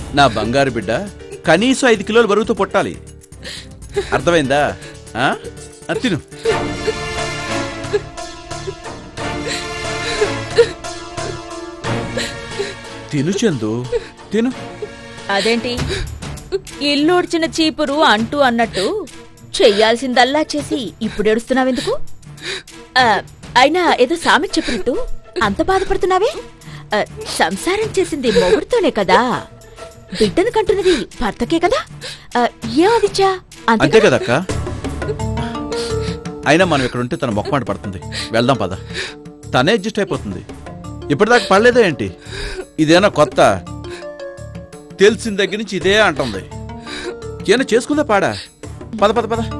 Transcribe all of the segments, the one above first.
నా బంగారు బిడ్డ కనీసం ఐదు కిలోల బరువుతో పుట్టాలి అర్థమైందా ఆ? ఆ, తిను తిను చందు తిను అదేంటి ఇల్లుడ్చిన చీపురు అంటూ అన్నట్టు చెయ్యాల్సిందల్లా చేసి ఇప్పుడు ఏడుస్తున్నావెందుకు ఆ, అయినా ఏదో సామెత చెప్పినట్టు అంత బాధపడుతున్నావే ఆ, సంసారం చేసింది మొగుడుతోనే కదా బిడ్డను కంటున్నది భర్తకే కదా ఆ, ఏం అదిచ్చా అంతే కదా అక్క అయినా మనం ఇక్కడ ఉంటే తన మొక్కమాట పడుతుంది వెళ్దాం పద తనే అడ్జస్ట్ అయిపోతుంది ఇప్పటిదాకా పడలేదా ఏంటి ఇదేనా కొత్త తెలిసిన దగ్గర నుంచి ఇదే అంటుంది ఏమైనా చేసుకుందా పాడా పద పద పద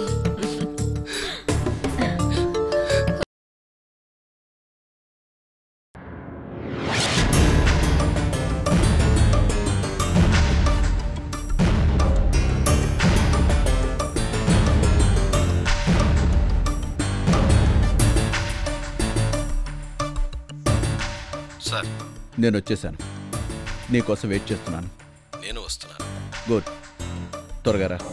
సార్ నేను వచ్చేసాను నీకోసం వెయిట్ చేస్తున్నాను నేను వస్తున్నాను గుడ్ త్వరగా రా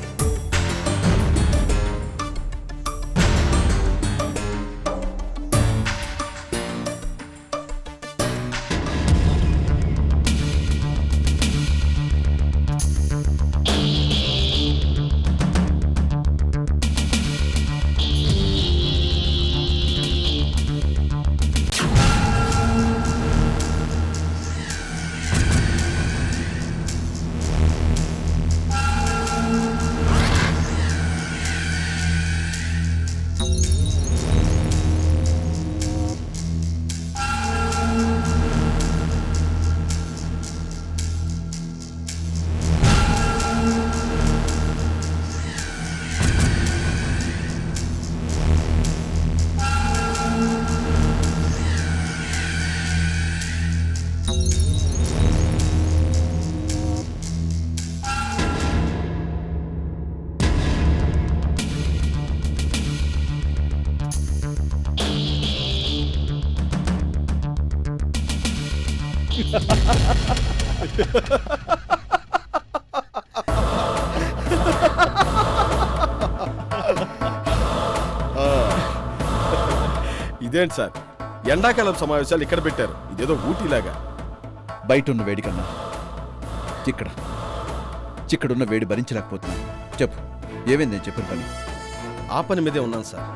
ఇదేంటి సార్ ఎండాకాలం సమావేశాలు ఇక్కడ పెట్టారు ఇదేదో ఊటీలాగా బయట ఉన్న వేడి కన్నా ఇక్కడ ఇక్కడున్న వేడి భరించలేకపోతున్నాను చెప్పు ఏమైంది నేను చెప్పిన పని ఆ పని మీదే ఉన్నాను సార్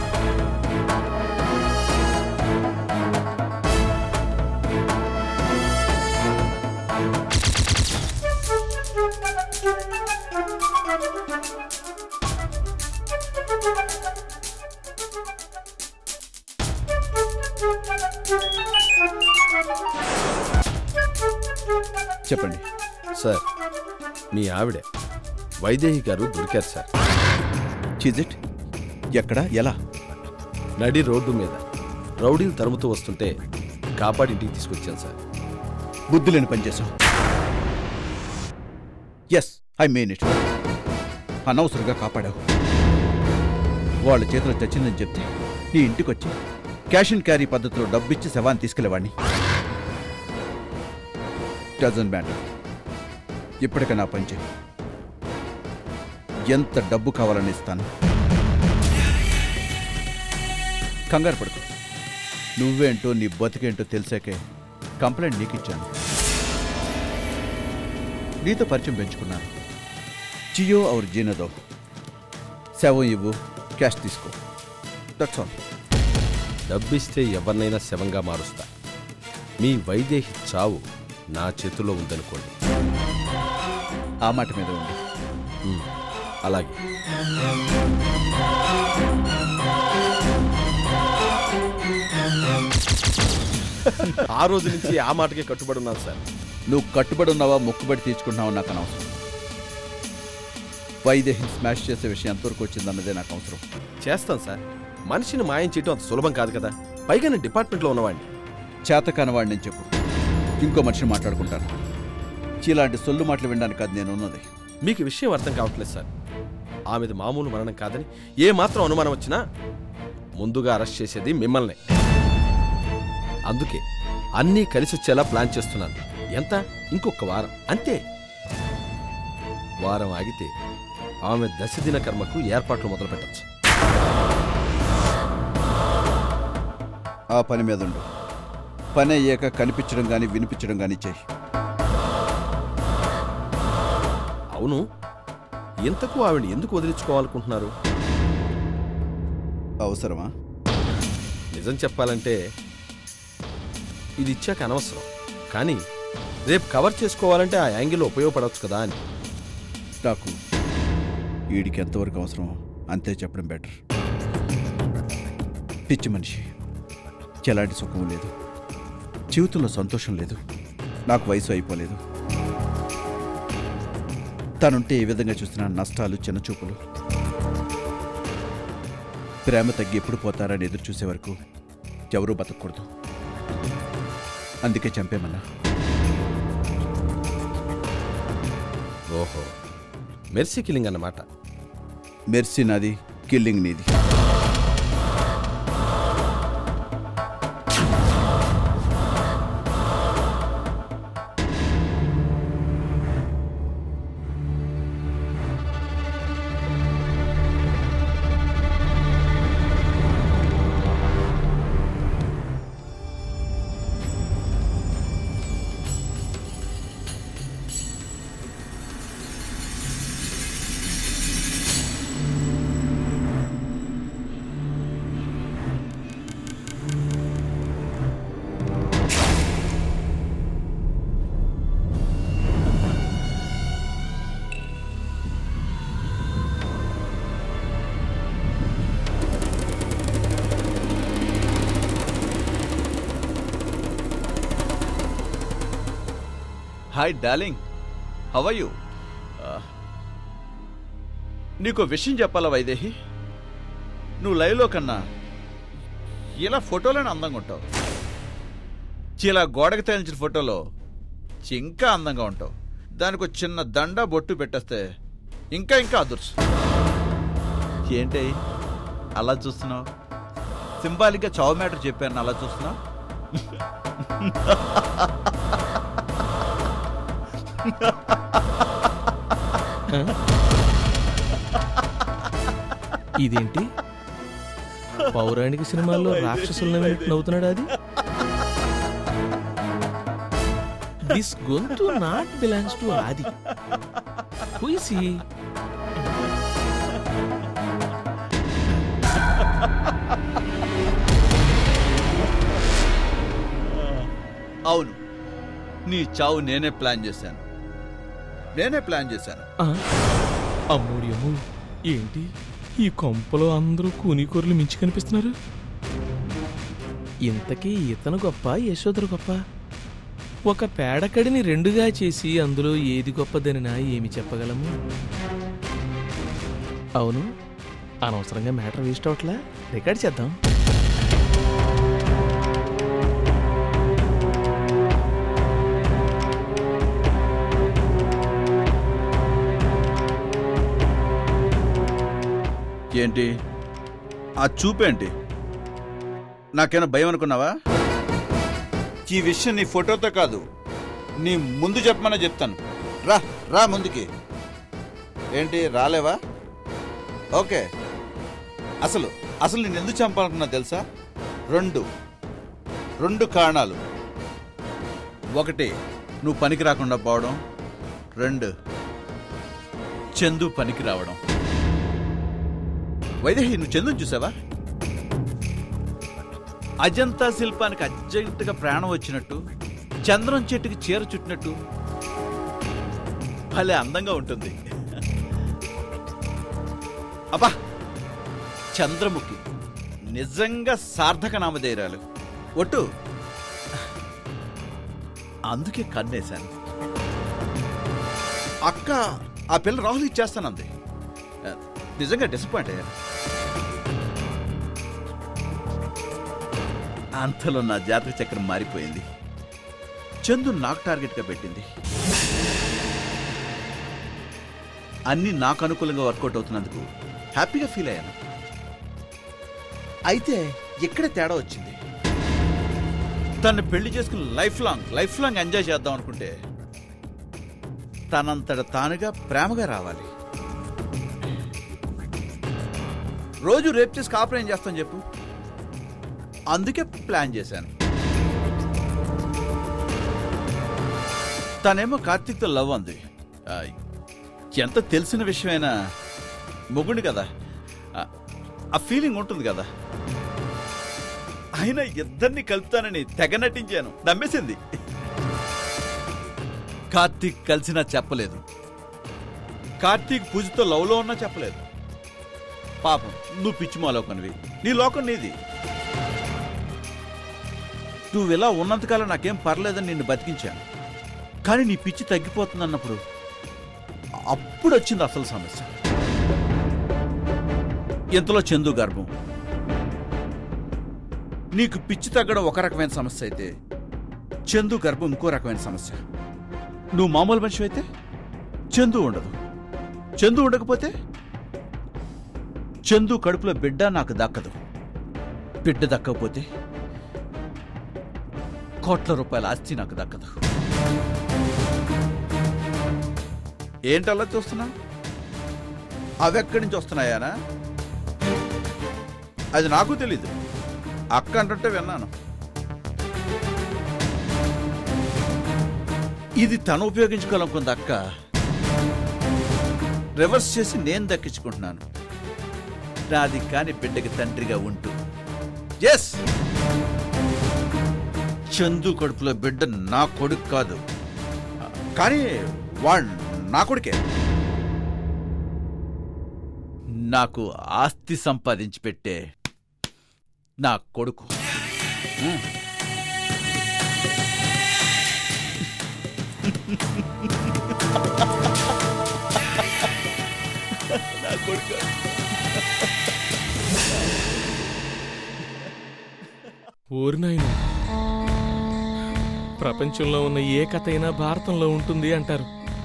చెప్పండి సార్ మీ ఆవిడే వైదేహి గారు దొరికారు సార్ చీజిట్ ఎక్కడ ఎలా నడి రోడ్డు మీద రౌడీలు తరుముతూ వస్తుంటే కాపాడి ఇంటికి తీసుకొచ్చాను సార్ బుద్ధి లేని పని చేశావు ఎస్ ఐ మీన్ ఇట్ అనవసరంగా కాపాడావు వాళ్ళ చేతిలో చచ్చిందని చెప్తే నీ ఇంటికి వచ్చి క్యాష్ అండ్ క్యారీ పద్ధతిలో డబ్బిచ్చి శవాన్ని తీసుకెళ్లేవాడిని డజన్ మ్యాటర్ ఇప్పటికైనా పని చేయి ఎంత డబ్బు కావాలని ఇస్తాను కంగారు పడుకో నువ్వేంటో నీ బతికేంటో తెలిసాకే కంప్లైంట్ నీకు ఇచ్చాను నీతో పరిచయం పెంచుకున్నాను జియో ఔర్ జీనదో శవం ఇవ్వు క్యాష్ తీసుకో దట్స్ ఆల్ డబ్బిస్తే ఎవరినైనా శవంగా మారుస్తా మీ వైదేహి చావు నా చేతిలో ఉందనుకోండి ఆ మాట మీద ఉంది ఉమ్, అలాగే ఆ రోజు నుంచి ఆ మాటకే కట్టుబడి ఉన్నాను సార్ నువ్వు కట్టుబడి ఉన్నావా మొక్కుబడి తీర్చుకుంటున్నావా నాకు అనవసరం వైదేహి స్మాష్ చేసే విషయం ఎంతవరకు వచ్చిందన్నదే నాకు అవసరం చేస్తాను సార్ మనిషిని మాయం చేయటం అంత సులభం కాదు కదా పైగా నేను డిపార్ట్మెంట్లో ఉన్నవాడిని చేతకాని వాడిని నేను చెప్పు ఇంకో మనిషిని మాట్లాడుకుంటాను ఇలాంటి సొల్లు మాటలు వినడానికి కాదు నేను ఉన్నది మీకు విషయం అర్థం కావట్లేదు సార్ ఆమెది మామూలు మరణం కాదని ఏ మాత్రం అనుమానం వచ్చినా ముందుగా అరెస్ట్ చేసేది మిమ్మల్ని అందుకే అన్నీ కలిసి వచ్చేలా ప్లాన్ చేస్తున్నాను ఎంత ఇంకొక వారం అంతే వారం ఆగితే ఆమె దశదిన కర్మకు ఏర్పాట్లు మొదలు పెట్టచ్చు ఆ పని మీద ఉండు పని అయ్యాక కనిపించడం కానీ వినిపించడం కానీ చెయ్యి అవును ఇంతకు ఆవిడ ఎందుకు వదిలించుకోవాలనుకుంటున్నారు అవసరమా నిజం చెప్పాలంటే ఇది ఇచ్చాక అనవసరం కానీ రేపు కవర్ చేసుకోవాలంటే ఆ యాంగిల్ ఉపయోగపడవచ్చు కదా అని నాకు వీడికి ఎంతవరకు అవసరమో అంతే చెప్పడం బెటర్ పిచ్చి మనిషి ఎలాంటి సుఖం లేదు జీవితంలో సంతోషం లేదు నాకు వయసు అయిపోలేదు తనుంటే ఏ విధంగా చూసినా నష్టాలు చిన్నచూపులు ప్రేమ తగ్గి ఎప్పుడు పోతారని ఎదురు చూసే వరకు ఎవరూ బతకూడదు అందుకే చంపేమన్నా ఓహో మెర్సీ కిల్లింగ్ అన్నమాట మెర్సీ నాది కిల్లింగ్ నీది హాయ్ డార్లింగ్ హవ్ యూ నీకు విషయం చెప్పాలా వైదేహి నువ్వు లైవ్లో కన్నా ఇలా ఫోటోలోనే అందంగా ఉంటావు ఇలా గోడకి తేల్చిన ఫోటోలో ఇంకా అందంగా ఉంటావు దానికి ఒక చిన్న దండ బొట్టు పెట్టేస్తే ఇంకా ఇంకా అదృష్టం ఏంటి అలా చూస్తున్నావు సింబాలిక్గా చావు మ్యాటర్ చెప్పాను అలా చూస్తున్నావు ఇదేంటి పౌరాణిక సినిమాల్లో రాక్షసులు నవ్వినట్టు నవ్వుతున్నాడు అది దిస్ గొంతు నాట్ బిలాంగ్స్ టు ఆది హుయిసి అవును నీ చావు నేనే ప్లాన్ చేశాను నేనే ప్లాన్ చేశాను అమ్మూడి అమ్ము ఏంటి ఈ కొంపలో అందరూ కూనికూరలు మించి కనిపిస్తున్నారు ఇంతకీ ఇతను గొప్ప యశోదరు గొప్ప ఒక పేడకడిని రెండుగా చేసి అందులో ఏది గొప్పదనినా ఏమి చెప్పగలము అవును అనవసరంగా మ్యాటర్ వేస్ట్ అవట్లా రికార్డ్ చేద్దాం ఏంటి ఆ చూపేంటి నాకేమైనా భయం అనుకున్నావా ఈ విషయం నీ ఫోటోతో కాదు నీ ముందు చెప్పమన్నా చెప్తాను రా రా ముందుకి ఏంటి రాలేవా ఓకే అసలు అసలు నేను ఎందుకు చంపాలనుకున్నా తెలుసా రెండు రెండు కారణాలు ఒకటి నువ్వు పనికి రాకుండా పోవడం రెండు చందు పనికి రావడం వైదేహి నువ్వు చందుని చూసావా అజంతా శిల్పానికి అర్జెంటుగా ప్రాణం వచ్చినట్టు చంద్రం చెట్టుకి చీర చుట్టినట్టు భలే అందంగా ఉంటుంది అబ్బా చంద్రముఖి నిజంగా సార్థక నామధేయరాలు ఒట్టు అందుకే కన్నేశాను అక్క ఆ పిల్ల రాహుల్ ఇచ్చేస్తానంది నిజంగా డిసప్పాయింట్ అయ్యాను అంతలో నా జాతక చక్రం మారిపోయింది చందు నాకు టార్గెట్గా పెట్టింది అన్నీ నాకు అనుకూలంగా వర్కౌట్ అవుతున్నందుకు హ్యాపీగా ఫీల్ అయ్యాను అయితే ఇక్కడే తేడా వచ్చింది తను పెళ్లి చేసుకుని life long life long enjoy చేద్దాం అనుకుంటే తనంతట తానుగా ప్రేమగా రావాలి రోజు రేపు చేసి కాపురం ఏం చేస్తాను చెప్పు అందుకే ప్లాన్ చేశాను తనేమో కార్తీక్తో లవ్ అంది ఆ, ఎంత తెలిసిన విషయమైనా మొగుడు కదా ఆ, ఆ ఫీలింగ్ ఉంటుంది కదా అయినా ఇద్దరిని కలుపుతానని తెగ నటించాను నమ్మేసింది కార్తీక్ కలిసినా చెప్పలేదు కార్తీక్ పూజతో లవ్లో ఉన్నా చెప్పలేదు పాపం నువ్వు పిచ్చి మాలోకనివి నీ లోకం నీది నువ్వు ఇలా ఉన్నంతకాలం నాకేం పర్లేదని నిన్ను బతికించాను కానీ నీ పిచ్చి తగ్గిపోతుందన్నప్పుడు అప్పుడు వచ్చింది అసలు సమస్య ఇంతలో చందు గర్భం నీకు పిచ్చి తగ్గడం ఒక రకమైన సమస్య అయితే చందు గర్భం ఇంకో రకమైన సమస్య నువ్వు మామూలు మనిషి అయితే చందు ఉండదు చందు ఉండకపోతే చందు కడుపులో బిడ్డ నాకు దక్కదు బిడ్డ దక్కకపోతే కోట్ల రూపాయల ఆస్తి నాకు దక్కదు ఏంటలా చూస్తున్నా అవెక్కడి నుంచి వస్తున్నాయానా అది నాకు తెలీదు అక్క అంటుంటే విన్నాను ఇది తను ఉపయోగించుకోవాలనుకుంది అక్క రివర్స్ చేసి నేను దక్కించుకుంటున్నాను నాది కాని బిడ్డకి తండ్రిగా ఉంటూ ఎస్ చందు కడుపులో బిడ్డ నా కొడుకు కాదు కానీ వాడు నా కొడుకే నాకు ఆస్తి సంపాదించి పెట్టే నా కొడుకు ఉమ్. నా కొడుకు ఓరి నాయనా ప్రపంచంలో ఉన్న ఏ కథ అయినా భారతంలో ఉంటుంది అంటారు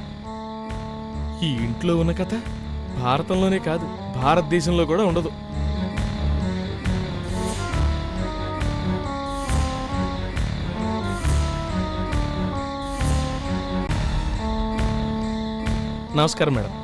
ఈ ఇంట్లో ఉన్న కథ భారతంలోనే కాదు భారతదేశంలో కూడా ఉండదు నమస్కారం మేడం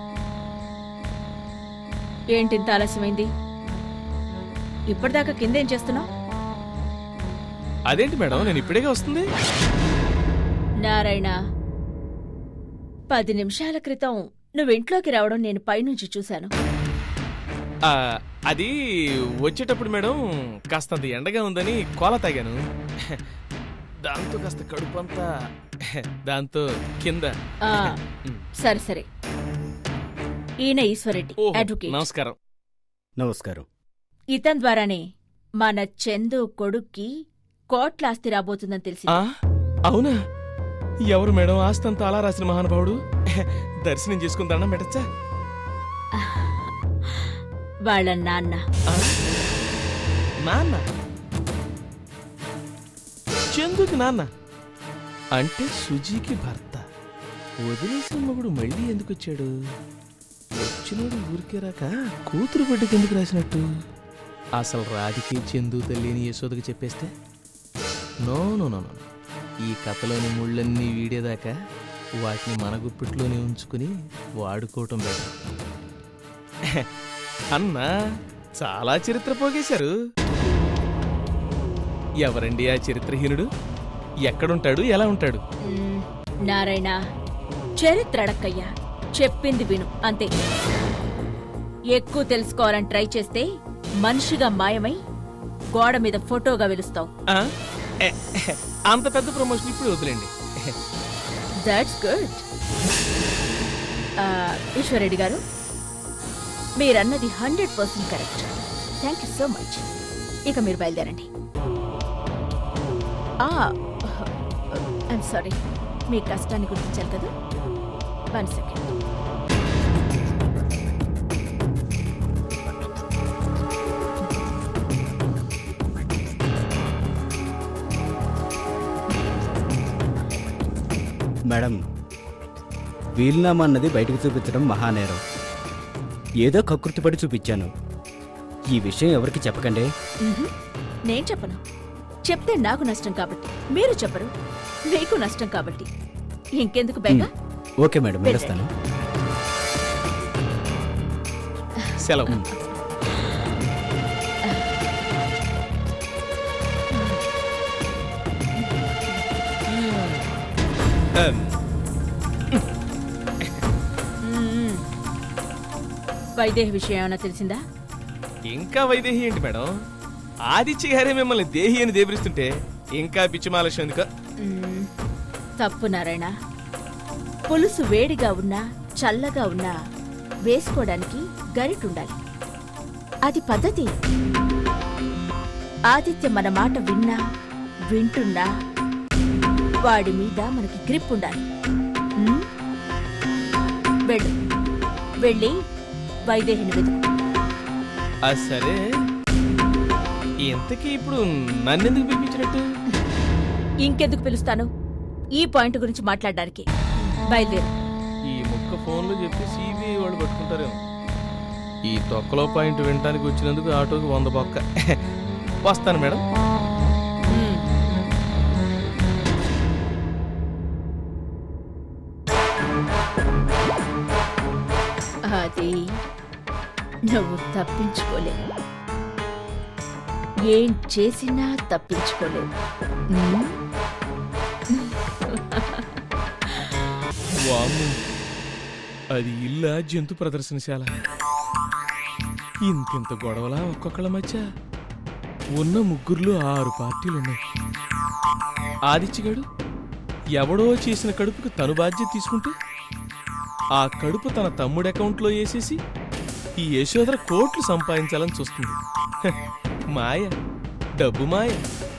ఏంటి ఇంత ఆలస్యమైంది ఇప్పటిదాకా కింద ఏం చేస్తున్నావు అదేంటి మేడం నేను ఇప్పుడేగా వస్తుంది నారాయణ పది నిమిషాల క్రితం నువ్వు ఇంట్లోకి రావడం నేను పైనుంచి చూశాను ఆ, అది వచ్చేటప్పుడు మేడం కాస్తంత ఎండగా ఉందని కోల తాగాను దాంతో కాస్త కడుపు అంతా దాంతో కింద ఆ, సరే సరే ఈయన ఈశ్వరెడ్డి ఓహో, అడ్వకేట్ నమస్కారం నమస్కారం ఇతని ద్వారానే మన చందు కొడుక్కి కోట్ల ఆస్తి రాబోతుందని తెలిసి ఆ, అవునా ఎవరు మేడం ఆస్తంతా అలా రాసిన మహానుభావుడు దర్శనం చేసుకుని దండం పెట్టచ్చా వాళ్ళ నాన్న నాన్న చందుకి నాన్న అంటే సుజీకి భర్త వదిలేసిన మగుడు మళ్ళీ ఎందుకు వచ్చాడు వచ్చినోడు ఊరికే రాక కూతురు బిడ్డకి ఎందుకు రాసినట్టు అసలు రాధికి చందు తల్లిని యశోదకి చెప్పేస్తే నో నో నో నో ఈ కథలోని ముళ్ళన్నీ వీడేదాకా వాటిని మన గుప్పిట్లోనే ఉంచుకుని వాడుకోవటం బెటర్ అన్నా చాలా చరిత్ర పోగేశారు ఎవరండి ఆ చరిత్రహీనుడు ఎక్కడుంటాడు ఎలా ఉంటాడు మ్, నారాయణ చరిత్ర అడక్కయ్యా చెప్పింది విను అంతే ఎక్కువ తెలుసుకోవాలని ట్రై చేస్తే మనిషిగా మాయమై గోడ మీద ఫోటోగా వెలుస్తావు ఆ? ఏ, అంత పెద్ద ప్రమోషన్ ఇప్పుడు వదిలేండి దాట్స్ గుడ్ ఈశ్వరెడ్డి గారు మీరన్నది hundred percent correct thank you so much ఇక మీరు బయలుదేరండి ఐఎమ్ సారీ మీ కష్టాన్ని గుర్తించాలి కదా వన్ సెకండ్ మేడం వీలునామా అన్నది బయటకు చూపించడం మహానేరం ఏదో కకృతిపడి చూపించాను ఈ విషయం ఎవరికి చెప్పకండి నేను చెప్పను చెప్తే నాకు నష్టం కాబట్టి మీరు చెప్పరు మీకు నష్టం కాబట్టి ఇంకెందుకు బెంగ ఓకే మేడం వెళ్ళొస్తాను సెలవు మ్మ్. వైదేహి విషయం ఏమైనా తెలిసిందా ఇంకా వైదేహి ఏంటి మేడం ఆదిత్య గారే మిమ్మల్ని దేహి అని దేవరిస్తుంటే ఇంకా పిచ్చిమాలక్ష్యం ఎందుకు మ్మ్. తప్పు నారాయణ పులుసు వేడిగా ఉన్నా చల్లగా ఉన్నా వేసుకోవడానికి గరిటుండాలి అది పద్ధతి ఆదిత్య మన మాట విన్నా వింటున్నా వాడి మీద మనకి గ్రిప్ ఉండాలి మ్మ్? వెళ్ళు వెళ్ళి వైదేహిని వెతుకు అది సరే ఇంతకీ ఇప్పుడు నన్నెందుకు పిలిపించినట్టు ఇంకెందుకు పిలుస్తాను ఈ పాయింట్ గురించి మాట్లాడడానికి బయలుదేరు ఈ ముక్క ఫోన్లో చెప్తే సిబిఐ వాళ్ళు పట్టుకుంటారేమో ఈ తొక్కలో పాయింట్ వినడానికి వచ్చినందుకు ఆటోకి వంద బొక్క వస్తాను మేడం మ్మ్. అది నువ్వు తప్పించుకోలేవు ఏం చేసినా తప్పించుకోలేవు మ్మ్? వామ్ము అది ఇల్లా జంతు ప్రదర్శనశాల ఇంతింత గొడవలా ఒక్కొక్కళ్ళ మధ్య ఉన్న ముగ్గురులో ఆరు పార్టీలున్నాయి ఆదిత్యగాడు ఎవడో చేసిన కడుపుకు తను బాధ్యత తీసుకుంటే ఆ కడుపు తన తమ్ముడి అకౌంట్లో వేసేసి ఈ యశోధర కోట్లు సంపాదించాలని చూస్తుంది హ, మాయ డబ్బు మాయ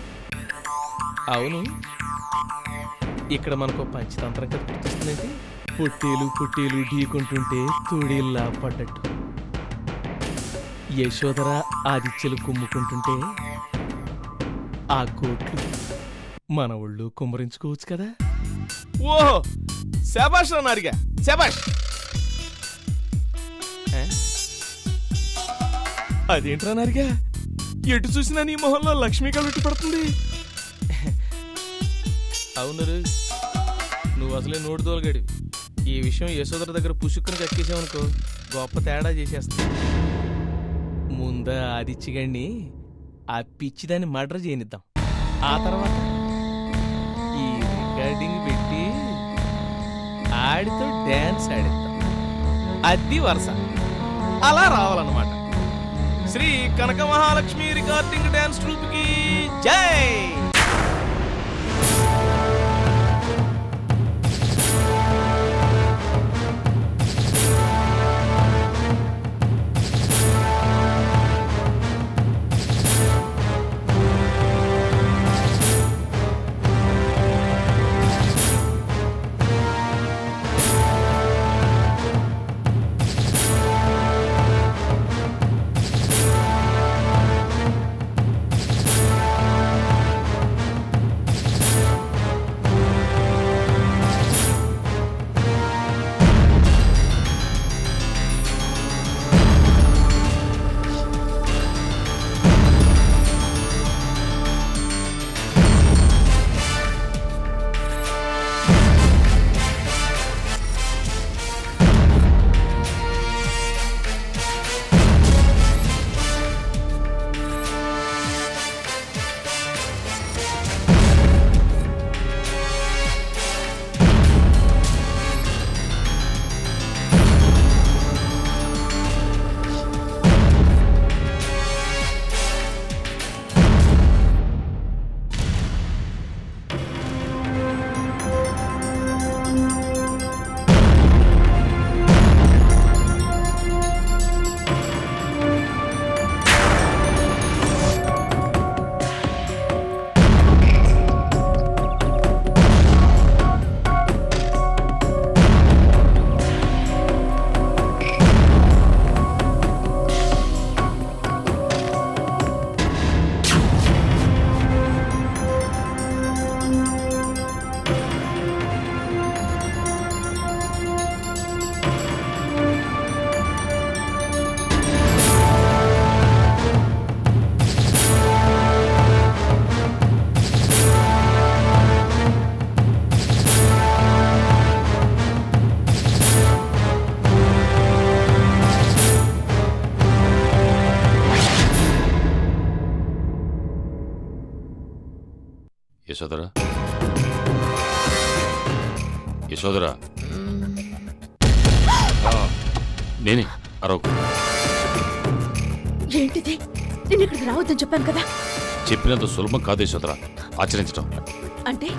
అవును ఇక్కడ మనకు పంచతంత్రం కథ గుర్తొస్తుందంటే పొట్టేలు పొట్టేలు ఢీకొంటుంటే తోడేల్లా పడ్డట్టు యశోధర ఆదిత్యలు కుమ్ముకుంటుంటే ఆ కోట్లు మన ఒళ్ళు కుమ్మరించుకోవచ్చు కదా ఓహో శబాష్ అన్నారుగా శబాష్ ఏ? అదేంట్రా నారిగా ఎటు చూసినా నీ మొహంలో లక్ష్మీ కళ్ళొట్టి పడుతుంది అవును రే. నువ్వు అసలే నోటి తోలగాడివి ఈ విషయం యశోదర దగ్గర పుసుక్కుని కక్కేసావనుకో గొప్ప తేడా చేసేస్తా ముందా ఆదిత్యగాడిని ఆ పిచ్చిదాన్ని మర్డర్ చేయనిద్దాం ఆ తర్వాత ఈ రికార్డింగ్ పెట్టి ఆడితో డ్యాన్స్ ఆడిద్దాం అది వరుస అలా రావాలన్నమాట శ్రీ కనక మహాలక్ష్మి రికార్డింగ్ డ్యాన్స్ ట్రూప్కి జై యశోదరా యశోదరా ఆ, నేనే అరవకు ఏంటిది నేను ఇక్కడికి రావద్దని చెప్పాను కదా చెప్పినంత సులభం కాదు యశోదరా ఆచరించడం అంటే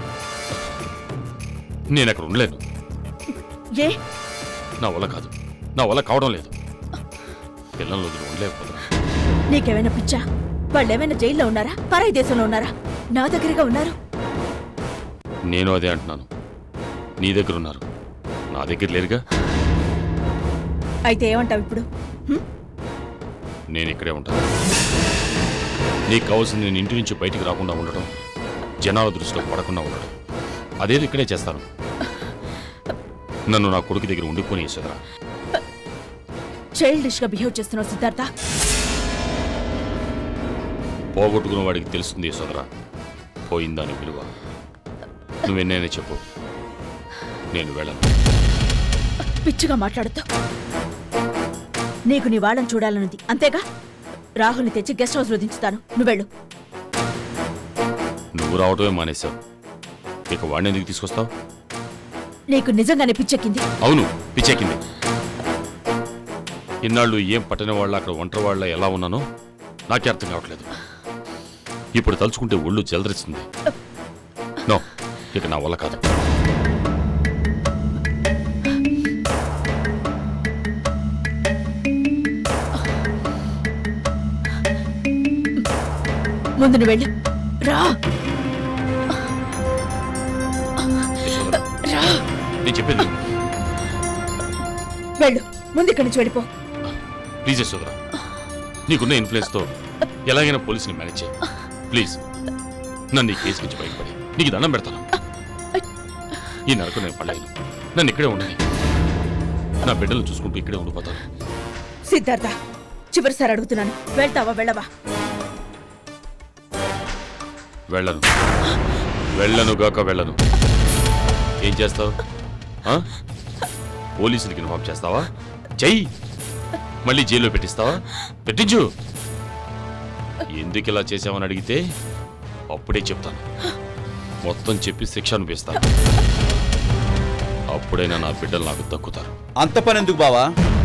నేను అక్కడ ఉండలేను ఏ నా వల్ల కాదు నా వల్ల కావడం లేదు పిల్లలు వదిలి ఉండలేకపోతున్నా నీకేమైనా పిచ్చా వాళ్ళు ఏమైనా జైల్లో ఉన్నారా పరాయి దేశంలో ఉన్నారా నా దగ్గరగా ఉన్నారు నేను అదే అంటున్నాను నీ దగ్గర ఉన్నారు నా దగ్గర లేరుగా అయితే ఏమంటావు ఇప్పుడు హ్మ్? నేను ఇక్కడే ఉంటాను నీకు కావాల్సింది నేను ఇంటి నుంచి బయటికి రాకుండా ఉండటం జనాల దృష్టిలో పడకుండా ఉండడం అదేదో ఇక్కడే చేస్తాను నన్ను నా కొడుకు దగ్గర ఉండిపోని యశోదరా చైల్డిష్ గా బిహేవ్ చేస్తున్నావు సిద్ధార్థ పోగొట్టుకున్న వాడికి తెలుస్తుంది యశోదరా పోయిందాని విలువ నువ్వెన్నైనా చెప్పు నేను వెళ్ళను పిచ్చిగా మాట్లాడుతూ నీకు నీ వాళ్ళని చూడాలనుంది అంతేగా రాహుల్ని తెచ్చి గెస్ట్ హౌస్ లో దించుతాను నువ్వెళ్ళు నువ్వు రావటమే మానేశావు ఇక వాడిని ఎందుకు తీసుకొస్తావు నీకు నిజంగానే పిచ్చెక్కింది అవును పిచ్చెక్కింది ఇన్నాళ్ళు ఏం పట్టని వాళ్ళ అక్కడ ఒంటరి వాళ్ళ ఎలా ఉన్నానో నాకే అర్థం కావట్లేదు ఇప్పుడు తలుచుకుంటే ఒళ్ళు జలదరిస్తుంది నో ఇక నా వల్ల కాదు ముందు నువ్వు వెళ్ళు రా యశోదరా, రా నేను చెప్పేది విను. వెళ్ళు ముందు ఇక్కడి నుంచి వెళ్ళిపో ప్లీజ్ యశోదరా నీకున్న ఇన్ఫ్లుయెన్స్తో ఎలాగైనా పోలీసుని మేనేజ్ చేయి ప్లీజ్ నన్ను ఈ కేసు నుంచి బయటపడి నీకు దండం పెడతాను ఈ నరకు నేను పడలేను నన్ను ఇక్కడే ఉండని నా బిడ్డలు చూసుకుంటూ ఇక్కడే ఉండిపోతాను సిద్ధార్థ చివరిసారి అడుగుతున్నాను వెళ్తావా వెళ్ళవా వెళ్ళను వెళ్ళను గాక వెళ్ళను ఏం చేస్తావు ఆ? పోలీసులకి ఇన్ఫార్మ్ చేస్తావా చెయ్యి మళ్ళీ జైల్లో పెట్టిస్తావా పెట్టించు ఎందుకు ఇలా చేసావని అడిగితే అప్పుడే చెప్తాను మొత్తం చెప్పి శిక్ష అనిపిస్తాను అప్పుడైనా నా బిడ్డలు నాకు దక్కుతారు అంత పని ఎందుకు బావా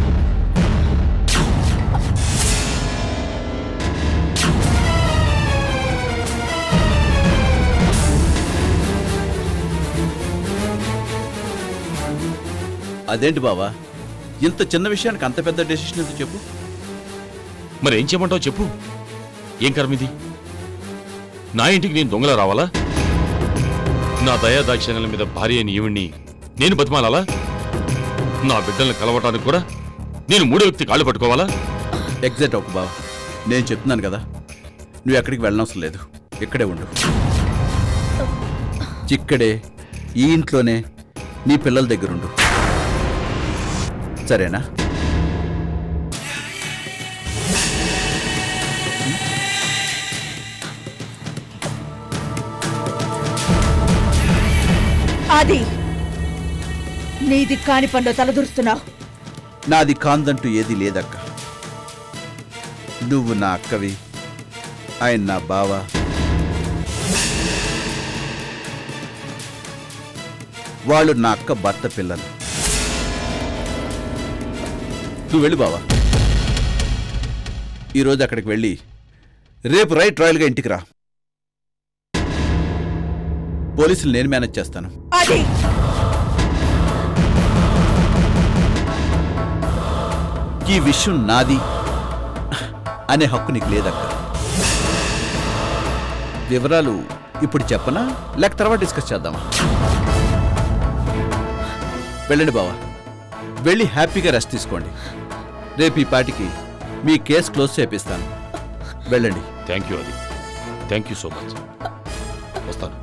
అదేంటి బావా ఇంత చిన్న విషయానికి అంత పెద్ద డెసిషన్ ఎందుకు చెప్పు మరి ఏం చేయమంటావు చెప్పు ఏం కర్మ ఇది నా ఇంటికి నేను దొంగలా రావాలా నా దయా దాక్షిణ్యాల మీద భార్య అయిన ఈవిడ్ని నేను బతిమాలాలా నా బిడ్డల్ని కలవటానికి కూడా నేను మూడో వ్యక్తి కాళ్ళు పట్టుకోవాలా ఎగ్జాక్ట్ ఒక బావ నేను చెప్తున్నాను కదా నువ్వు ఎక్కడికి వెళ్ళనవసరం లేదు ఇక్కడే ఉండు ఇక్కడే ఈ ఇంట్లోనే నీ పిల్లల దగ్గరుండు సరేనా అది నీది కాని పనిలో తలదూరుస్తున్నావు నాది కాందంటూ ఏది లేదక్క నువ్వు నా అక్కవి ఆయన నా బావ వాళ్ళు నా అక్క భర్త పిల్లలు నువ్వు వెళ్ళి బావా ఈరోజు అక్కడికి వెళ్ళి రేపు రైట్ రాయల్గా ఇంటికి రా పోలీసులు నేను మేనేజ్ చేస్తాను అది ఈ విషయం నాది అనే హక్కు నీకు లేదక్క వివరాలు ఇప్పుడు చెప్పనా లేక తర్వాత డిస్కస్ చేద్దామా వెళ్ళండి బావా వెళ్ళి హ్యాపీగా రెస్ట్ తీసుకోండి రేపు ఈ పాటికి మీ కేసు క్లోజ్ చేపిస్తాను వెళ్ళండి థ్యాంక్ యూ అది థ్యాంక్ యూ సో మచ్ వస్తాను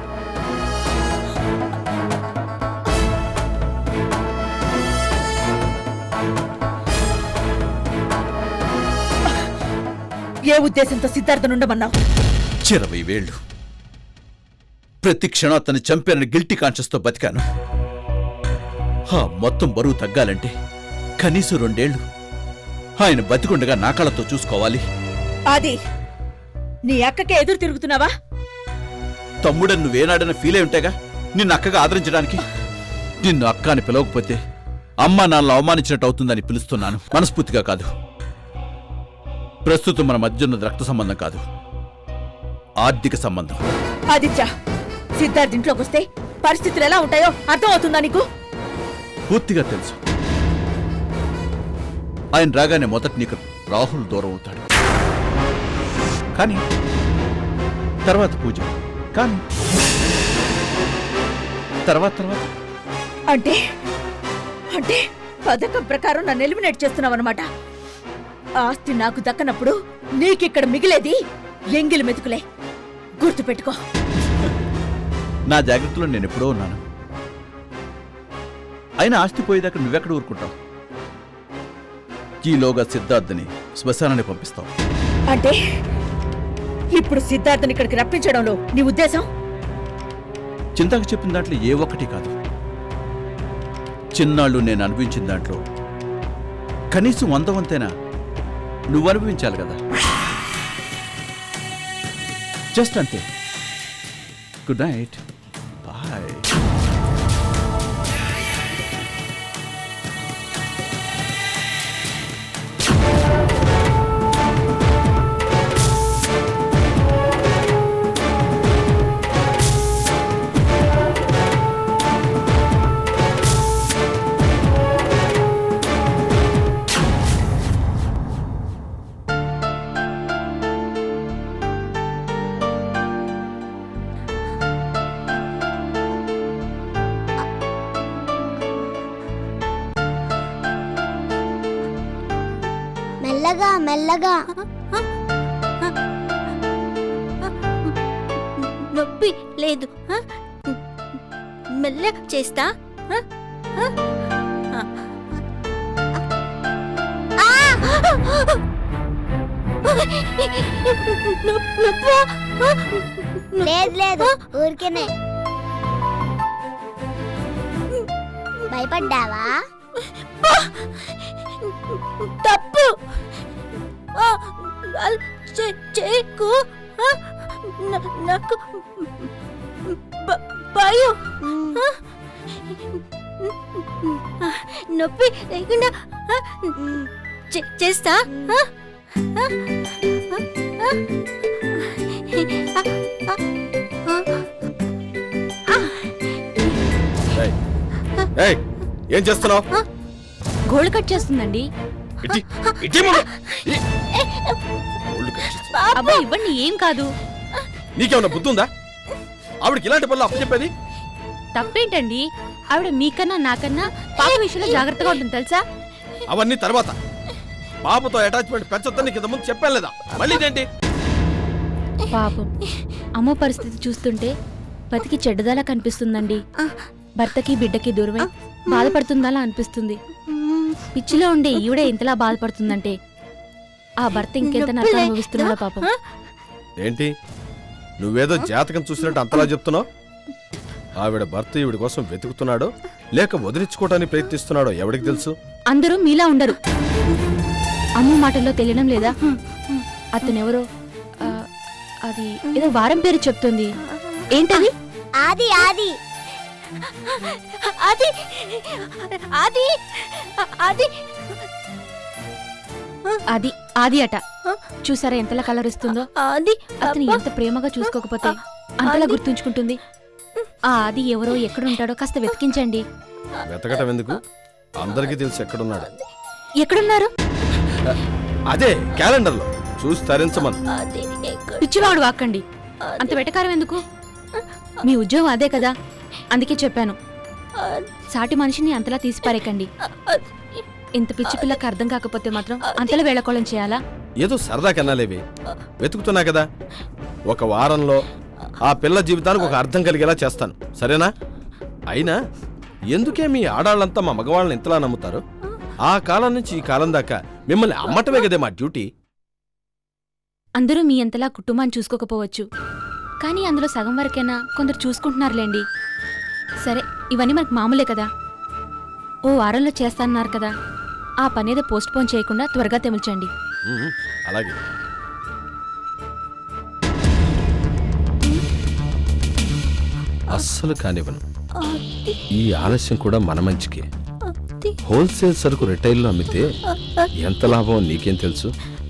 ఏ ఉద్దేశంతో సిద్ధార్థను ఉండమన్నావు ఇరవై వేళ్ళు ప్రతి క్షణం అతన్ని చంపానని గిల్టీ కాన్షియస్తో బతికాను ఆ మొత్తం బరువు తగ్గాలంటే కనీసం రెండేళ్లు ఆయన బతికుండగా నా కళ్ళతో చూసుకోవాలి అది నీ అక్కకే ఎదురు తిరుగుతున్నావా తమ్ముడని నువ్వేనాడని ఫీల్ అయి ఉంటేగా నిన్ను అక్కగా ఆదరించడానికి నిన్ను అక్క అని పిలవకపోతే అమ్మ నాన్న అవమానించినట్టు అవుతుందని పిలుస్తున్నాను మనస్ఫూర్తిగా కాదు ప్రస్తుతం మన మధ్య ఉన్నది రక్త సంబంధం కాదు ఆర్థిక సంబంధం ఆదిత్య సిద్ధార్థ్ ఇంట్లోకి వస్తే పరిస్థితులు ఎలా ఉంటాయో అర్థమవుతుందా నీకు పూర్తిగా తెలుసు ఆయన రాగానే మొదట నీకు రాహుల్ దూరం అవుతాడు కానీ తర్వాత పూజ కానీ తర్వాత తర్వాత అంటే అంటే పథకం ప్రకారం నన్ను ఎలిమినేట్ చేస్తున్నావన్నమాట ఆస్తి నాకు దక్కనప్పుడు నీకిక్కడ మిగిలేది ఎంగిలి మెతుకులే గుర్తుపెట్టుకో నా జాగ్రత్తలో నేను ఎప్పుడో ఉన్నాను అయినా ఆస్తి పోయేదాకా నువ్వెక్కడ ఊరుకుంటావు ఈలోగా సిద్ధార్థని శ్మశానాన్ని పంపిస్తావు అంటే ఇప్పుడు సిద్ధార్థని ఇక్కడికి రప్పించడంలో నీ ఉద్దేశం చింతకు చెప్పిన దాంట్లో ఏ ఒక్కటి కాదు చిన్నాళ్ళు నేను అనిపించిన దాంట్లో కనీసం వంద వంతైనా నువ్వు అనుభవించాలి కదా జస్ట్ అంతే గుడ్ నైట్ బాయ్ మెల్లగా మెల్లగా నొప్పి లేదు ఆ? మెల్ల చేస్తా ఆ? ఆ? ఆ. లేదు లేదు ఊరికేనే భయపడ్డావా తప్పు చేయకు నాకు భయం నొప్పి లేకుండా చేస్తా ఏయ్, ఏయ్, ఏం చేస్తున్నావు గోల్డ్ కట్ చేస్తుందండి ఇటీ, ఇటీ ముందు. ఈ. ఒళ్ళు కచ్చేసి. అబ్బా ఇవ్వండి ఏం కాదు నీకేమన్నా బుద్ధి ఉందా ఆవిడకి ఇలాంటి పనులు అప్పచెప్పేది తప్పేంటండి ఆవిడ మీకన్నా నాకన్నా పాప విషయంలో జాగ్రత్తగా ఉంటుంది తెలుసా అవన్నీ తర్వాత పాపతో అటాచ్మెంట్ పెంచొద్దని నీకు ఇంత ముందు చెప్పాను లేదా మళ్ళీ ఇదేంటి పాపం అమ్మ పరిస్థితి చూస్తుంటే బతికి చెడ్డదలా కనిపిస్తుందండి భర్తకి బిడ్డకి దూరమై బాధపడుతుందలా అనిపిస్తుంది పిచ్చిలో ఉండే ఈవిడే ఇంతలా బాధపడుతుందంటే ఆ భర్త ఇంకెంత నరకం అనుభవిస్తున్నాడో పాపం ఏంటి నువ్వేదో జాతకం చూసినట్టు అంతలా చెప్తున్నావు ఆవిడ భర్త ఈవిడ కోసం వెతుకుతున్నాడో లేక వదిలించుకోవడానికి ప్రయత్నిస్తున్నాడో ఎవడికి తెలుసు అందరూ మీలా ఉండరు అమ్మ మాటల్లో తెలియడం లేదా అతనెవరో ఆ, అది ఏదో వారం పేరు చెప్తుంది ఏంటది ఆది ఆది ఆది ఆది ఆది అది ఆది అట చూసారా ఎంతలా కలరిస్తుందో ఆది అతను ఎంత ప్రేమగా చూసుకోకపోతే అంతలా గుర్తుంచుకుంటుంది ఆ ఆది ఎవరో ఎక్కడుంటాడో కాస్త వెతికించండి వెతకటం ఎందుకు అందరికీ తెలుసు ఎక్కడున్నాడు ఎక్కడున్నారు అదే క్యాలెండర్లో చూసి తరించమను ఆది ఎక్కడ పిచ్చివాడు వాక్కండి అంత వెటకారం ఎందుకు మీ ఉద్యోగం అదే కదా అందుకే చెప్పాను సాటి మనిషిని అంతలా తీసిపారేకండి ఇంత పిచ్చి పిల్లకి అర్థం కాకపోతే మాత్రం అంతలా వేళకోళం చేయాలా ఏదో సరదా కన్నాలేవి వెతుకుతున్నా కదా ఒక వారంలో ఆ పిల్ల జీవితానికి ఒక అర్థం కలిగేలా చేస్తాను సరేనా అయినా ఎందుకే మీ ఆడాళ్ళంతా మా మగవాళ్ళని ఇంతలా నమ్ముతారు ఆ కాలం నుంచి ఈ కాలం దాకా మిమ్మల్ని అమ్మటమే కదే మా డ్యూటీ అందరూ మీ అంతలా కుటుంబాన్ని చూసుకోకపోవచ్చు కానీ అందులో సగం వరకైనా కొందరు చూసుకుంటున్నారులేండి సరే ఇవన్నీ మనకు మామూలే కదా ఓ వారంలో చేస్తాన్నారు కదా ఆ పనేదో పోస్ట్ పోన్ చేయకుండా త్వరగా తెమిల్చండి ఉమ్, అలాగే అస్సలు కానివ్వను ఈ ఆలస్యం కూడా మన మంచికే హోల్సేల్ సరుకు రిటైల్లో అమ్మితే ఎంత లాభం నీకేం తెలుసు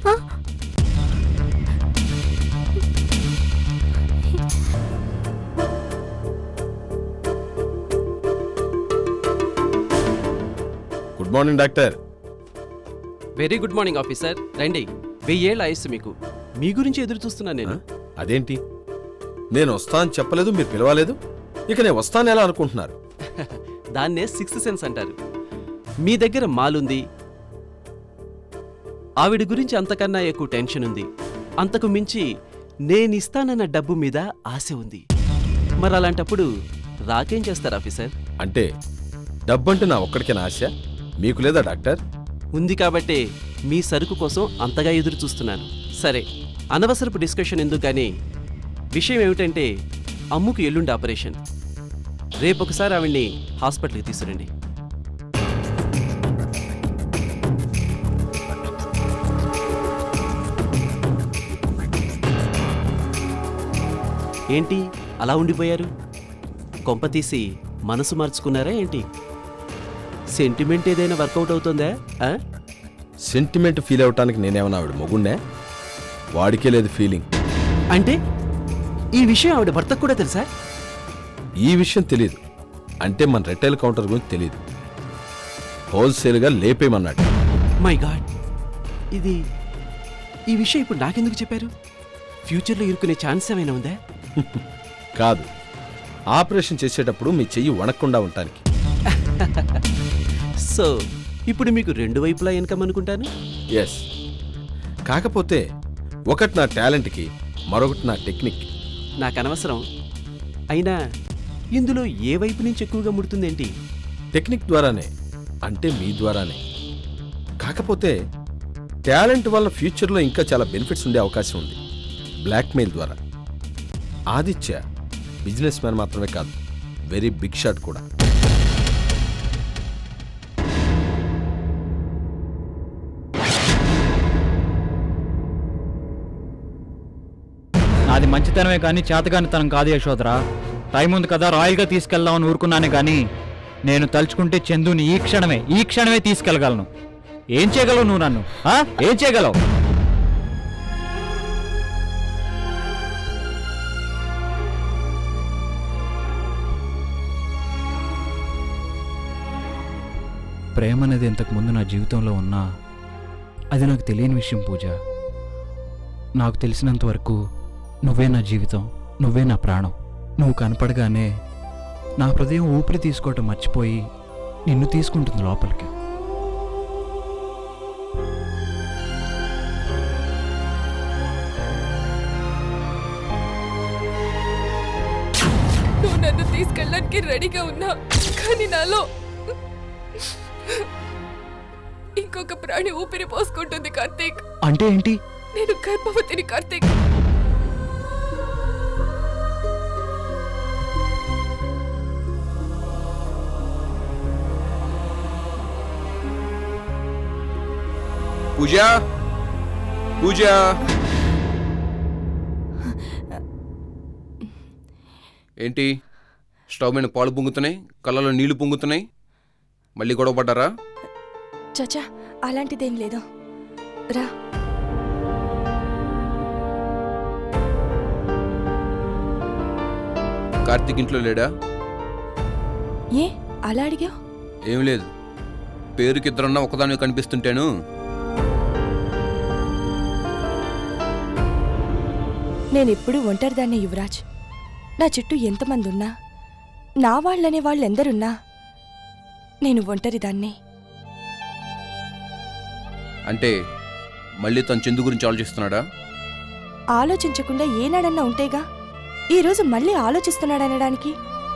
good morning doctor very good morning officer రండి వెయ్యేళ్ళ ఆయుస్సు మీకు మీ గురించి ఎదురు చూస్తున్నాను నేను అదేంటి నేను వస్తా అని చెప్పలేదు మీరు పిలవలేదు ఇక నేను వస్తాను ఎలా అనుకుంటున్నారు దాన్నే సిక్స్త్ సెన్స్ అంటారు మీ దగ్గర మాలుంది ఆవిడ గురించి అంతకన్నా ఎక్కువ టెన్షన్ ఉంది అంతకు మించి నేనిస్తానన్న డబ్బు మీద ఆశ ఉంది మరి అలాంటప్పుడు రాకేం చేస్తారు ఆఫీసర్ అంటే డబ్బంటే నా ఒక్కడికేనా ఆశ మీకు లేదా డాక్టర్ ఉంది కాబట్టే మీ సరుకు కోసం అంతగా ఎదురు చూస్తున్నాను సరే అనవసరపు డిస్కషన్ ఎందుకు కానీ విషయం ఏమిటంటే అమ్ముకు ఎల్లుండి ఆపరేషన్ రేపొకసారి ఆవిడ్ని హాస్పిటల్కి తీసుకురండి ఏంటి అలా ఉండిపోయారు కొంప తీసి మనసు మార్చుకున్నారా ఏంటి సెంటిమెంట్ ఏదైనా వర్కౌట్ అవుతుందా ఆ? సెంటిమెంట్ ఫీల్ అవటానికి నేనేమన్నా ఆవిడ మొగుండే వాడికే లేదు ఫీలింగ్ అంటే ఈ విషయం ఆవిడ భర్తకు కూడా తెలుసా ఈ విషయం తెలియదు అంటే మన రిటైల్ కౌంటర్ గురించి తెలియదు హోల్సేల్గా లేపేమన్నాడు మై గాడ్ ఇది ఈ విషయం ఇప్పుడు నాకెందుకు చెప్పారు ఫ్యూచర్లో ఇరుక్కునే ఛాన్స్ ఏమైనా ఉందా కాదు ఆపరేషన్ చేసేటప్పుడు మీ చెయ్యి వణక్కుండా ఉండటానికి సో ఇప్పుడు మీకు రెండు వైపులా ఇన్కమ్ అనుకుంటాను ఎస్ కాకపోతే ఒకటి నా టాలెంట్కి మరొకటి నా టెక్నిక్ నాకు అనవసరం అయినా ఇందులో ఏ వైపు నుంచి ఎక్కువగా ముడుతుందేంటి టెక్నిక్ ద్వారానే అంటే మీ ద్వారానే కాకపోతే టాలెంట్ వల్ల ఫ్యూచర్లో ఇంకా చాలా బెనిఫిట్స్ ఉండే అవకాశం ఉంది బ్లాక్మెయిల్ ద్వారా ఆదిత్య బిజినెస్ మ్యాన్ మాత్రమే కాదు వెరీ బిగ్ షాట్ కూడా నాది మంచితనమే కానీ చేతగానితనం కాదు యశోదరా టైం ఉంది కదా రాయల్గా తీసుకెళ్దామని ఊరుకున్నానే కానీ నేను తలుచుకుంటే చందుని ఈ క్షణమే ఈ క్షణమే తీసుకెళ్ళగలను ఏం చేయగలవు నువ్వు నన్ను ఆ? ఏం చేయగలవు ప్రేమ అనేది ఇంతకు ముందు నా జీవితంలో ఉన్నా అది నాకు తెలియని విషయం పూజ నాకు తెలిసినంత వరకు నువ్వే నా జీవితం నువ్వే నా ప్రాణం నువ్వు కనపడగానే నా హృదయం ఊపిరి తీసుకోవటం మర్చిపోయి నిన్ను తీసుకుంటుంది లోపలికి నువ్వు నన్ను తీసుకెళ్ళడానికి రెడీగా ఉన్నా కానీ నాలో ఇంకొక ప్రాణి ఊపిరి పోసుకుంటుంది కార్తీక్ అంటే ఏంటి నేను గర్భవతిని కార్తీక్ పూజ పూజ ఏంటి స్టవ్ మీద పాలు పొంగుతున్నాయి కళ్ళలో నీళ్లు పొంగుతున్నాయి మళ్ళీ గొడవ పడ్డారా చచా అలాంటిదేం లేదు రా కార్తీక్ ఇంట్లో లేడా ఏ అలా అడిగావు ఏం లేదు పేరుకి ఇద్దరన్నా ఒకదాని కనిపిస్తుంటాను నేనెప్పుడు ఒంటరిదాన్నే యువరాజ్ నా చుట్టూ ఎంతమంది ఉన్నా నా వాళ్ళనే వాళ్ళెందరున్నా నేను ఒంటరిదాన్నే అంటే మళ్ళీ తన చందు గురించి ఆలోచిస్తున్నాడా ఆలోచించకుండా ఏనాడన్నా ఉంటేగా ఈరోజు మళ్ళీ ఆలోచిస్తున్నాడనడానికి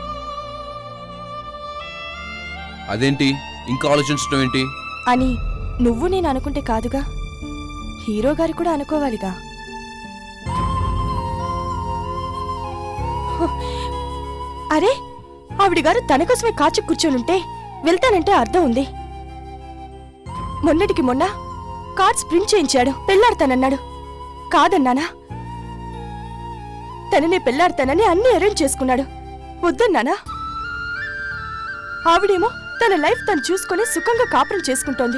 అదేంటి ఇంకా ఆలోచించడం ఏంటి అని నువ్వు నేను అనుకుంటే కాదుగా హీరో గారు కూడా అనుకోవాలిగా హ, అరే ఆవిడ గారు తన కోసమే కాచు కూర్చొనుంటే వెళ్తానంటే అర్థం ఉంది మొన్నటికి మొన్న కార్డ్స్ ప్రింట్ చేయించాడు పెళ్లాడతానన్నాడు కాదన్నానా తననే పెళ్లాడతానని అన్ని అరేంజ్ చేసుకున్నాడు వద్దన్నానా ఆవిడేమో తన లైఫ్ తను చూసుకొని సుఖంగా కాపురం చేసుకుంటోంది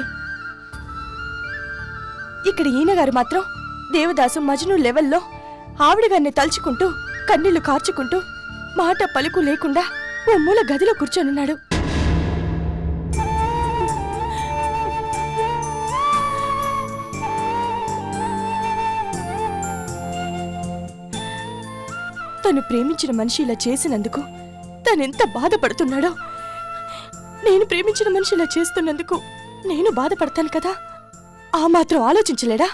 ఇక్కడ ఈయన గారు మాత్రం దేవదాసు మజను లెవెల్లో ఆవిడ గారిని తలుచుకుంటూ కన్నీళ్లు కార్చుకుంటూ మాట పలుకు లేకుండా ఓ మూల గదిలో కూర్చొనున్నాడు తను ప్రేమించిన మనిషి ఇలా చేసినందుకు తనెంత బాధపడుతున్నాడో నేను ప్రేమించిన మనిషి ఇలా చేస్తున్నందుకు నేను బాధపడతాను కదా ఆ మాత్రం ఆలోచించలేడా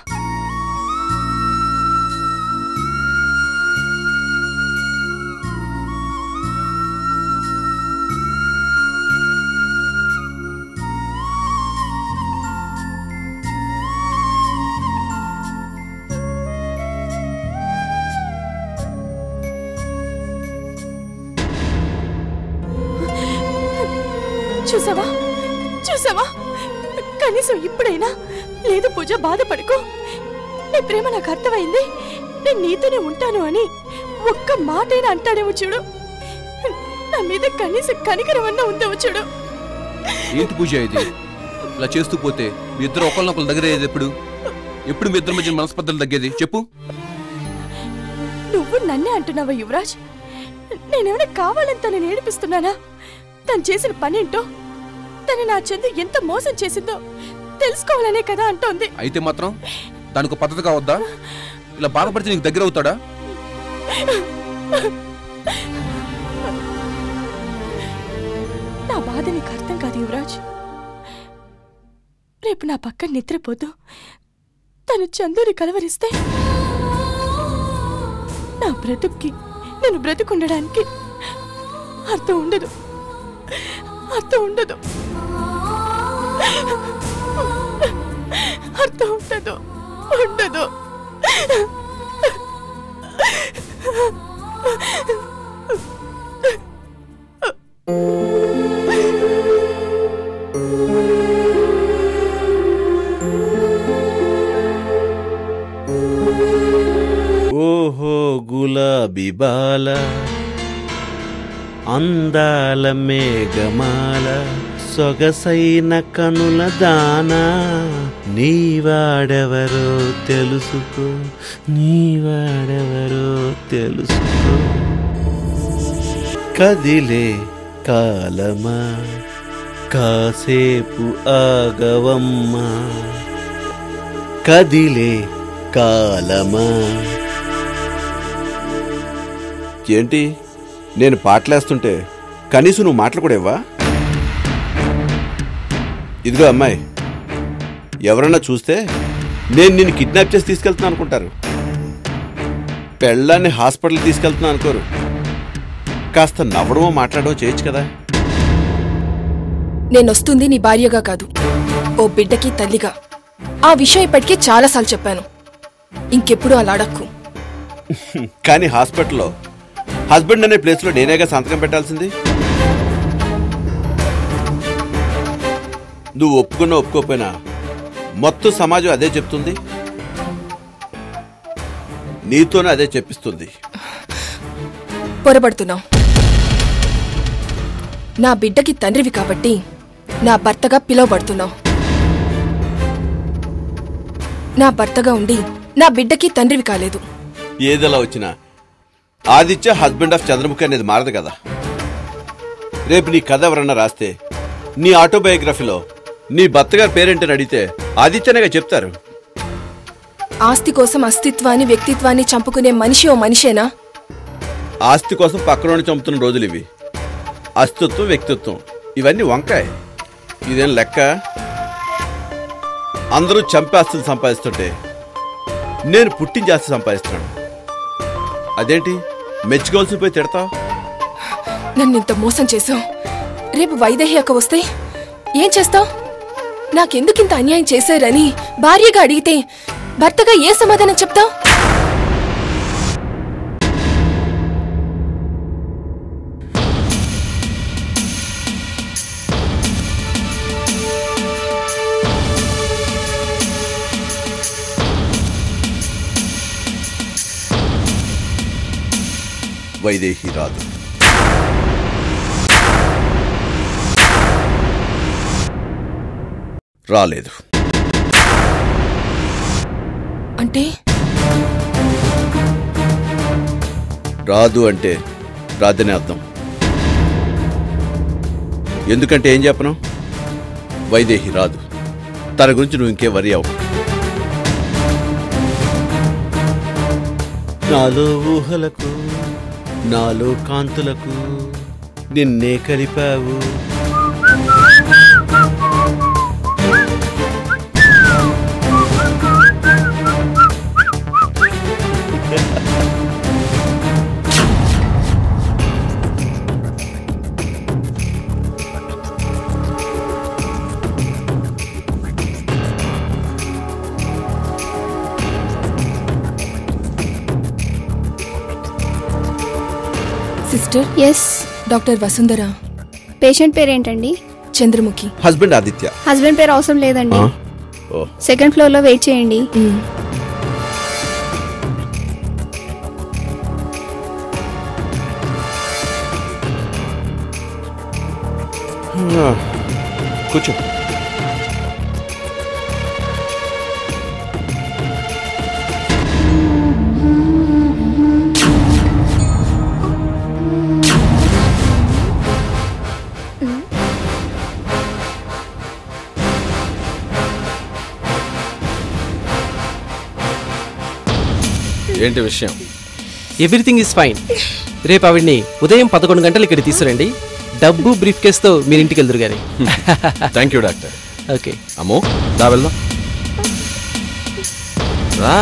చూసావా చూసావా కనీసం ఇప్పుడైనా లేదు పూజ బాధపడుకో నీ ప్రేమ నాకు అర్థమైంది నేను నీతోనే ఉంటాను అని ఒక్క మాటైనా అంటాడేమో చూడు నా మీద కనీసం కనికరమన్నా ఉందేమో చూడు ఏంటి పూజ ఇది ఇలా చేస్తూ పోతే మీ ఇద్దరు ఒకరినొకరు దగ్గర అయ్యేది ఎప్పుడు ఎప్పుడు మీ ఇద్దరి మధ్య మనస్పర్ధలు తగ్గేది చెప్పు నువ్వు నన్నే అంటున్నావా యువరాజ్ నేనేమైనా కావాలని తనని ఏడిపిస్తున్నానా తను చేసిన పనేంటో తను నా చందు ఎంత మోసం చేసిందో తెలుసుకోవాలనే కదా అంటోంది అయితే మాత్రం దానికి ఒక పద్ధతి కావద్దా ఇలా బాధపడితే నీకు దగ్గర అవుతాడా నా బాధ నీకు అర్థం కాదు యువరాజ్ రేపు నా పక్కన నిద్రపోతూ తను చందుని కలవరిస్తే నా బ్రతుక్కి నేను బ్రతుకుండడానికి అర్థం ఉండదు అర్థం ఉండదు అర్థం ఉండదు ఉండదు ఓహో గులాబీ బాల అందాల మేఘమాల సొగసైన కనుల దానా నీవాడెవరో తెలుసుకో నీవాడెవరో తెలుసుకో కదిలే కాలమా కాసేపు ఆగవమ్మా కదిలే కాలమా ఏంటి నేను పాటలేస్తుంటే కనీసం నువ్వు మాటలు కూడా ఇవ్వా ఇదిగో అమ్మాయి ఎవరన్నా చూస్తే నేను నిన్ను కిడ్నాప్ చేసి తీసుకెళ్తున్నా అనుకుంటారు పెళ్ళాన్ని హాస్పిటల్ తీసుకెళ్తున్నా అనుకోరు కాస్త నవ్వడమో మాట్లాడమో చేయొచ్చు కదా నేనొస్తుంది నీ భార్యగా కాదు ఓ బిడ్డకి తల్లిగా ఆ విషయం ఇప్పటికే చాలాసార్లు చెప్పాను ఇంకెప్పుడు అలా అడక్కు కానీ హాస్పిటల్లో హస్బెండ్ అనే ప్లేస్లో నేనేగా సంతకం పెట్టాల్సింది నువ్వు ఒప్పుకున్నా ఒప్పుకోపోయినా మొత్తం సమాజం అదే చెప్తుంది నీతోనే అదే చెప్పిస్తుంది పొరబడుతున్నావు నా బిడ్డకి తండ్రివి కాబట్టి నా భర్తగా పిలువబడుతున్నావు నా భర్తగా ఉండి నా బిడ్డకి తండ్రివి కాలేదు ఏదలా వచ్చినా ఆదిత్య హస్బెండ్ ఆఫ్ చంద్రముఖి అనేది మారదు కదా రేపు నీ కథ ఎవరన్నా రాస్తే నీ ఆటోబయోగ్రఫీలో నీ భర్త గారి పేరేంటని అడిగితే ఆదిత్యనేగా చెప్తారు ఆస్తి కోసం అస్తిత్వాన్ని వ్యక్తిత్వాన్ని చంపుకునే మనిషి ఓ మనిషేనా ఆస్తి కోసం పక్కనోని చంపుతున్న రోజులు ఇవి అస్తిత్వం వ్యక్తిత్వం ఇవన్నీ వంకాయ ఇదేం లెక్క అందరూ చంపే ఆస్తులు సంపాదిస్తుంటే నేను పుట్టించి ఆస్తి సంపాదిస్తున్నాను అదేంటి మెచ్చుకోవాల్సి పోయి తిడతావు నన్ను ఇంత మోసం చేసావు రేపు వైదేహి అక్క వస్తే ఏం చేస్తావు నాకెందుకింత అన్యాయం చేశారని భార్యగా అడిగితే భర్తగా ఏ సమాధానం చెప్తావు వైదేహి రాదు రాలేదు అంటే రాదు అంటే రాదని అర్థం ఎందుకంటే ఏం చెప్పను వైదేహి రాదు తన గురించి నువ్వు ఇంకే వరి అవ్వు నాలో ఊహలకు నాలో కాంతులకు నిన్నే కలిపావు sister yes doctor Vasundhara patient పేరు ఏంటండి చంద్రముఖి హస్బెండ్ ఆదిత్య హస్బెండ్ పేరు అవసరం లేదండి ఆ? ఓ సెకండ్ ఫ్లోర్ లో వెయిట్ చేయండి ఆ, కూర్చో ఏంటి విషయం ఎవ్రీథింగ్ ఈజ్ ఫైన్ రేపు ఆవిడ్ని ఉదయం పదకొండు గంటలు ఇక్కడ తీసుకురండి డబ్బు బ్రీఫ్ కేస్తో మీరు ఇంటికి వెళ్దురు గాని థ్యాంక్ యూ డాక్టర్ ఓకే అమ్మో దా వెళ్దాం రా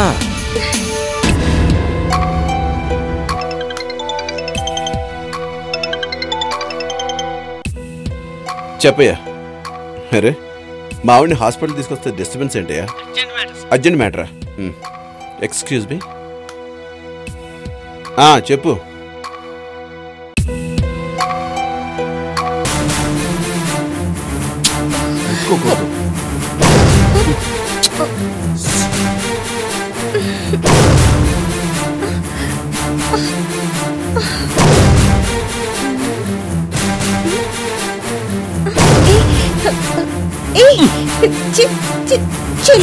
చెప్పయ్యా అరే మా ఆవిడని హాస్పిటల్ తీసుకొస్తే డిస్టర్బెన్స్ ఏంటయ్యా అర్జెంట్ మ్యాటరా ఎక్స్క్యూజ్ మీ చెప్పు ఒప్పుకోకూడదు. ఏయ్ చి చి చి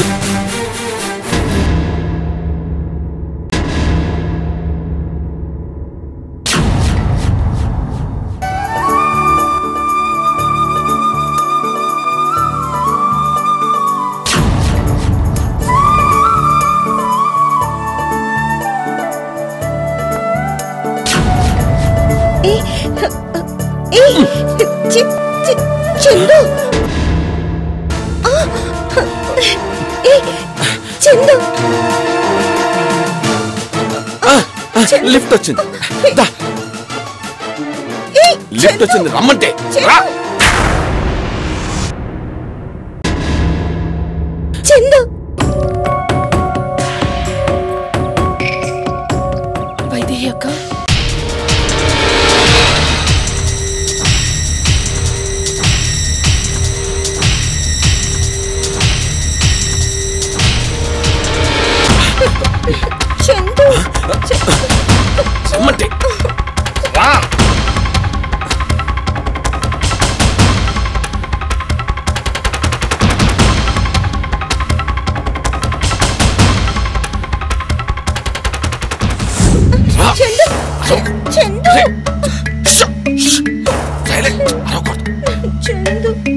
ఏయ్ ఏయ్ చి చి చందు ఆ! ఏయ్ చందు లిఫ్ట్ వచ్చింది దా. ఏయ్ లిఫ్ట్ వచ్చింది రమ్మంటే రా చందు వైదేహి అక్క చందు రమ్మంటే రా చందు చందు చందు